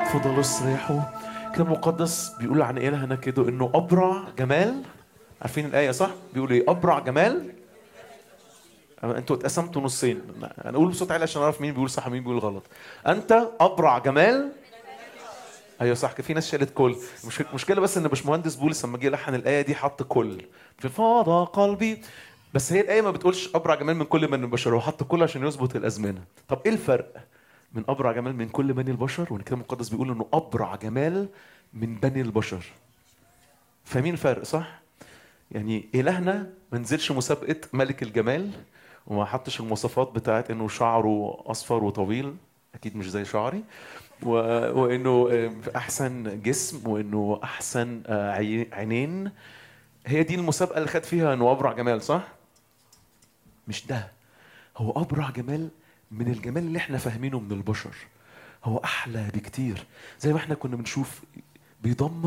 تفضلوا استريحوا كتاب مقدس بيقول عن إلهنا كده إنه أبرع جمال عارفين الآية صح؟ بيقول إيه؟ أبرع جمال انتوا اتقسمتوا نصين انا اقول بصوت عالي عشان اعرف مين بيقول صح ومين بيقول غلط انت ابرع جمال ايوه صح في ناس شالت كل مش مشكله بس ان باشمهندس بولس لما جه يلحن الايه دي حط كل في فاض قلبي بس هي الايه ما بتقولش ابرع جمال من كل من البشر هو حط كل عشان يظبط الازمنه طب ايه الفرق من ابرع جمال من كل بني البشر والكتاب المقدس بيقول انه ابرع جمال من بني البشر فاهمين الفرق صح يعني الهنا ما نزلش مسابقه ملك الجمال وما حطش المواصفات بتاعت انه شعره اصفر وطويل اكيد مش زي شعري و... وانه احسن جسم وانه احسن عي- عينين هي دي المسابقه اللي خد فيها انه ابرع جمال صح مش ده هو ابرع جمال من الجمال اللي احنا فاهمينه من البشر هو احلى بكتير زي ما احنا كنا بنشوف بيضم